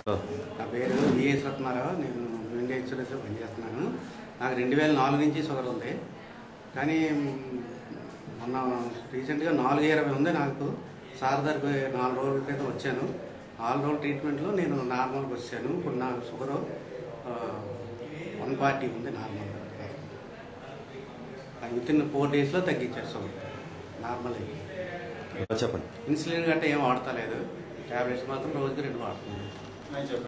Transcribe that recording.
నా పేరు విఎస్ రత్నారావు నేను ఇండియా ఇన్సూరెన్స్లో పనిచేస్తున్నాను నాకు రెండు వేల నాలుగు నుంచి షుగర్ ఉంది కానీ మ్, మొన్న రీసెంట్గా నాలుగు ఇరవై ఉంది నాకు సార్ దగ్గరికి నాలుగు రోజుల క్రితం వచ్చాను నాలుగు రోజుల ట్రీట్మెంట్లో నేను నార్మల్గా వచ్చాను ఇప్పుడు నాకు షుగర్ వన్ ఫార్టీ ఉంది నార్మల్గా విత్ ఇన్ ఫోర్ డేస్లో తగ్గించారు షుగర్ నార్మల్ అయ్యి చెప్పండి ఇన్సులిన్ గట్రా ఏం వాడతలేదు ట్యాబ్లెట్స్ మాత్రం రోజుకి రెండు వాడుతున్నాను